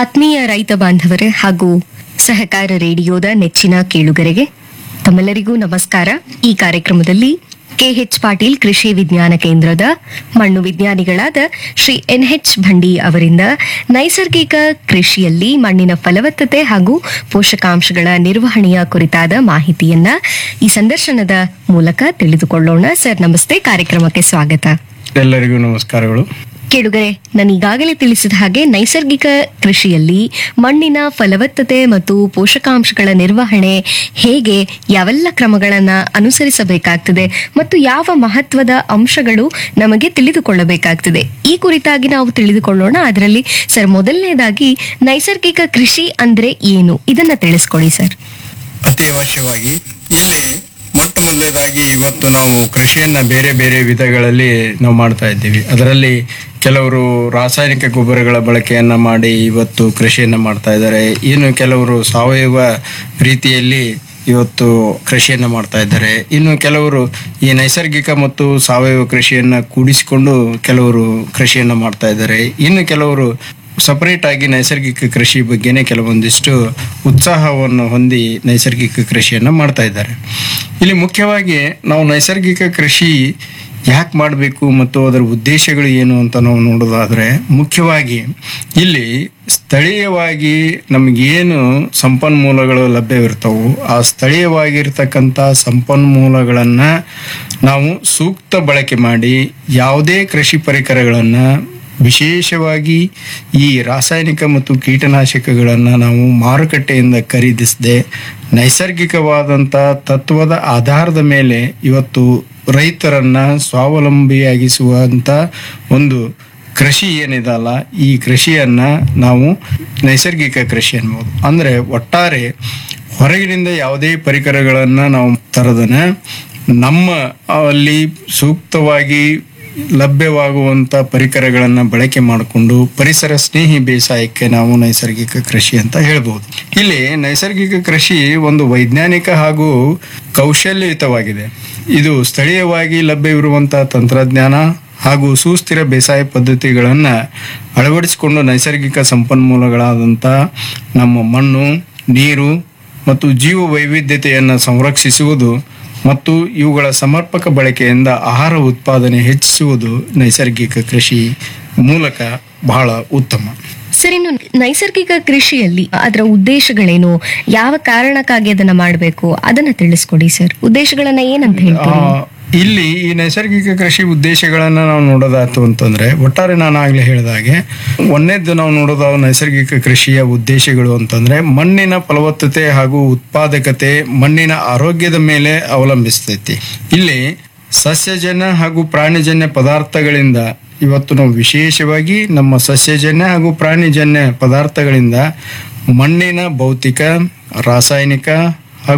ಆತ್ಮೀಯ ರೈತ ಬಾಂಧವರೇ ಹಾಗೂ ಸಹಕಾರ ರೇಡಿಯೋದ ನೆಚ್ಚಿನ ಕೇಳುಗರಿಗೆ ತಮ್ಮೆಲ್ಲರಿಗೂ ನಮಸ್ಕಾರ ಈ ಕಾರ್ಯಕ್ರಮದಲ್ಲಿ ಕೆಎಚ್ ಪಾಟೀಲ್ ಕೃಷಿ ವಿಜ್ಞಾನ ಕೇಂದ್ರದ ಮಣ್ಣು ವಿಜ್ಞಾನಿಗಳಾದ ಶ್ರೀ ಎನ್ಎಚ್ ಭಂಡಿ ಅವರಿಂದ ನೈಸರ್ಗಿಕ ಕೃಷಿಯಲ್ಲಿ ಮಣ್ಣಿನ ಫಲವತ್ತತೆ ಹಾಗೂ ಪೋಷಕಾಂಶಗಳ ನಿರ್ವಹಣೆಯ ಕುರಿತಾದ ಮಾಹಿತಿಯನ್ನ ಈ ಸಂದರ್ಶನದ ಮೂಲಕ ತಿಳಿದುಕೊಳ್ಳೋಣ ಸರ್ ನಮಸ್ತೆ ಕಾರ್ಯಕ್ರಮಕ್ಕೆ ಸ್ವಾಗತ ಎಲ್ಲರಿಗೂ ನಮಸ್ಕಾರಗಳು ಕೇಳುಗರೆ ನಾನು ಈಗಾಗಲೇ ತಿಳಿಸಿದ ಹಾಗೆ ನೈಸರ್ಗಿಕ ಕೃಷಿಯಲ್ಲಿ ಮಣ್ಣಿನ ಫಲವತ್ತತೆ ಮತ್ತು ಪೋಷಕಾಂಶಗಳ ನಿರ್ವಹಣೆ ಹೇಗೆ ಯಾವೆಲ್ಲ ಕ್ರಮಗಳನ್ನ ಅನುಸರಿಸಬೇಕಾಗ್ತದೆ ಮತ್ತು ಯಾವ ಮಹತ್ವದ ಅಂಶಗಳು ನಮಗೆ ತಿಳಿದುಕೊಳ್ಳಬೇಕಾಗ್ತದೆ ಈ ಕುರಿತಾಗಿ ನಾವು ತಿಳಿದುಕೊಳ್ಳೋಣ ಅದರಲ್ಲಿ ಸರ್ ಮೊದಲನೇದಾಗಿ ನೈಸರ್ಗಿಕ ಕೃಷಿ ಅಂದ್ರೆ ಏನು ಇದನ್ನ ತಿಳಿಸ್ಕೊಡಿ ಸರ್ ಅತಿ ಅವಶ್ಯವಾಗಿ ಇಲ್ಲಿ ಮೊಟ್ಟ ಮೊದಲನೇದಾಗಿ ಇವತ್ತು ನಾವು ಕೃಷಿಯನ್ನ ಬೇರೆ ಬೇರೆ ವಿಧಗಳಲ್ಲಿ ನಾವು ಮಾಡ್ತಾ ಇದ್ದೀವಿ ಅದರಲ್ಲಿ ಕೆಲವರು ರಾಸಾಯನಿಕ ಗೊಬ್ಬರಗಳ ಬಳಕೆಯನ್ನ ಮಾಡಿ ಇವತ್ತು ಕೃಷಿಯನ್ನ ಮಾಡ್ತಾ ಇದ್ದಾರೆ ಇನ್ನು ಕೆಲವರು ಸಾವಯವ ರೀತಿಯಲ್ಲಿ ಇವತ್ತು ಕೃಷಿಯನ್ನ ಮಾಡ್ತಾ ಇದ್ದಾರೆ ಇನ್ನು ಕೆಲವರು ಈ ನೈಸರ್ಗಿಕ ಮತ್ತು ಸಾವಯವ ಕೃಷಿಯನ್ನ ಕೂಡಿಸಿಕೊಂಡು ಕೆಲವರು ಕೃಷಿಯನ್ನ ಮಾಡ್ತಾ ಇದ್ದಾರೆ ಇನ್ನು ಕೆಲವರು ಸಪರೇಟ್ ಆಗಿ ನೈಸರ್ಗಿಕ ಕೃಷಿ ಬಗ್ಗೆನೇ ಕೆಲವೊಂದಿಷ್ಟು ಉತ್ಸಾಹವನ್ನು ಹೊಂದಿ ನೈಸರ್ಗಿಕ ಕೃಷಿಯನ್ನು ಮಾಡ್ತಾ ಇದ್ದಾರೆ ಇಲ್ಲಿ ಮುಖ್ಯವಾಗಿ ನಾವು ನೈಸರ್ಗಿಕ ಕೃಷಿ ಯಾಕೆ ಮಾಡಬೇಕು ಮತ್ತು ಅದರ ಉದ್ದೇಶಗಳು ಏನು ಅಂತ ನಾವು ನೋಡೋದಾದ್ರೆ ಮುಖ್ಯವಾಗಿ ಇಲ್ಲಿ ಸ್ಥಳೀಯವಾಗಿ ನಮಗೇನು ಸಂಪನ್ಮೂಲಗಳು ಲಭ್ಯವಿರ್ತವು ಆ ಸ್ಥಳೀಯವಾಗಿರ್ತಕ್ಕಂಥ ಸಂಪನ್ಮೂಲಗಳನ್ನು ನಾವು ಸೂಕ್ತ ಬಳಕೆ ಮಾಡಿ ಯಾವುದೇ ಕೃಷಿ ಪರಿಕರಗಳನ್ನು ವಿಶೇಷವಾಗಿ ಈ ರಾಸಾಯನಿಕ ಮತ್ತು ಕೀಟನಾಶಕಗಳನ್ನು ನಾವು ಮಾರುಕಟ್ಟೆಯಿಂದ ಖರೀದಿಸದೆ ನೈಸರ್ಗಿಕವಾದಂಥ ತತ್ವದ ಆಧಾರದ ಮೇಲೆ ಇವತ್ತು ರೈತರನ್ನ ಸ್ವಾವಲಂಬಿಯಾಗಿಸುವಂಥ ಒಂದು ಕೃಷಿ ಏನಿದಲ್ಲ ಈ ಕೃಷಿಯನ್ನ ನಾವು ನೈಸರ್ಗಿಕ ಕೃಷಿ ಅನ್ಬೋದು ಅಂದ್ರೆ ಒಟ್ಟಾರೆ ಹೊರಗಿನಿಂದ ಯಾವುದೇ ಪರಿಕರಗಳನ್ನ ನಾವು ತರದನ ನಮ್ಮ ಅಲ್ಲಿ ಸೂಕ್ತವಾಗಿ ಲಭ್ಯವಾಗುವಂತ ಪರಿಕರಗಳನ್ನ ಬಳಕೆ ಮಾಡಿಕೊಂಡು ಪರಿಸರ ಸ್ನೇಹಿ ಬೇಸಾಯಕ್ಕೆ ನಾವು ನೈಸರ್ಗಿಕ ಕೃಷಿ ಅಂತ ಹೇಳ್ಬೋದು ಇಲ್ಲಿ ನೈಸರ್ಗಿಕ ಕೃಷಿ ಒಂದು ವೈಜ್ಞಾನಿಕ ಹಾಗೂ ಕೌಶಲ್ಯಯುತವಾಗಿದೆ ಇದು ಸ್ಥಳೀಯವಾಗಿ ಲಭ್ಯವಿರುವಂತಹ ತಂತ್ರಜ್ಞಾನ ಹಾಗೂ ಸುಸ್ಥಿರ ಬೇಸಾಯ ಪದ್ಧತಿಗಳನ್ನು ಅಳವಡಿಸಿಕೊಂಡು ನೈಸರ್ಗಿಕ ಸಂಪನ್ಮೂಲಗಳಾದಂಥ ನಮ್ಮ ಮಣ್ಣು ನೀರು ಮತ್ತು ಜೀವ ವೈವಿಧ್ಯತೆಯನ್ನು ಸಂರಕ್ಷಿಸುವುದು ಮತ್ತು ಇವುಗಳ ಸಮರ್ಪಕ ಬಳಕೆಯಿಂದ ಆಹಾರ ಉತ್ಪಾದನೆ ಹೆಚ್ಚಿಸುವುದು ನೈಸರ್ಗಿಕ ಕೃಷಿ ಮೂಲಕ ಬಹಳ ಉತ್ತಮ ಸರ್ ಇನ್ನು ನೈಸರ್ಗಿಕ ಕೃಷಿಯಲ್ಲಿ ಅದರ ಉದ್ದೇಶಗಳೇನು ಯಾವ ಕಾರಣಕ್ಕಾಗಿ ಅದನ್ನ ಮಾಡಬೇಕು ಅದನ್ನ ತಿಳಿಸ್ಕೊಡಿ ಸರ್ ಉದ್ದೇಶಗಳನ್ನ ಏನಂತ ಆ, ಹೇಳ್ತೀರಿ ಇಲ್ಲಿ ಈ ನೈಸರ್ಗಿಕ ಕೃಷಿ ಉದ್ದೇಶಗಳನ್ನ ನಾವು ನೋಡೋದಾಯ್ತು ಅಂತಂದ್ರೆ ಒಟ್ಟಾರೆ ನಾನು ಆಗ್ಲೇ ಹೇಳಿದಾಗೆ ಒಂದೇದ್ದು ನಾವು ನೋಡೋದು ನೈಸರ್ಗಿಕ ಕೃಷಿಯ ಉದ್ದೇಶಗಳು ಅಂತಂದ್ರೆ ಮಣ್ಣಿನ ಫಲವತ್ತತೆ ಹಾಗೂ ಉತ್ಪಾದಕತೆ ಮಣ್ಣಿನ ಆರೋಗ್ಯದ ಮೇಲೆ ಅವಲಂಬಿಸ್ತೈತಿ ಇಲ್ಲಿ ಸಸ್ಯಜನ್ಯ ಹಾಗೂ ಪ್ರಾಣಿಜನ್ಯ ಪದಾರ್ಥಗಳಿಂದ ಇವತ್ತು ನಾವು ವಿಶೇಷವಾಗಿ ನಮ್ಮ ಸಸ್ಯಜನ್ಯ ಹಾಗೂ ಪ್ರಾಣಿಜನ್ಯ ಪದಾರ್ಥಗಳಿಂದ ಮಣ್ಣಿನ ಭೌತಿಕ ರಾಸಾಯನಿಕ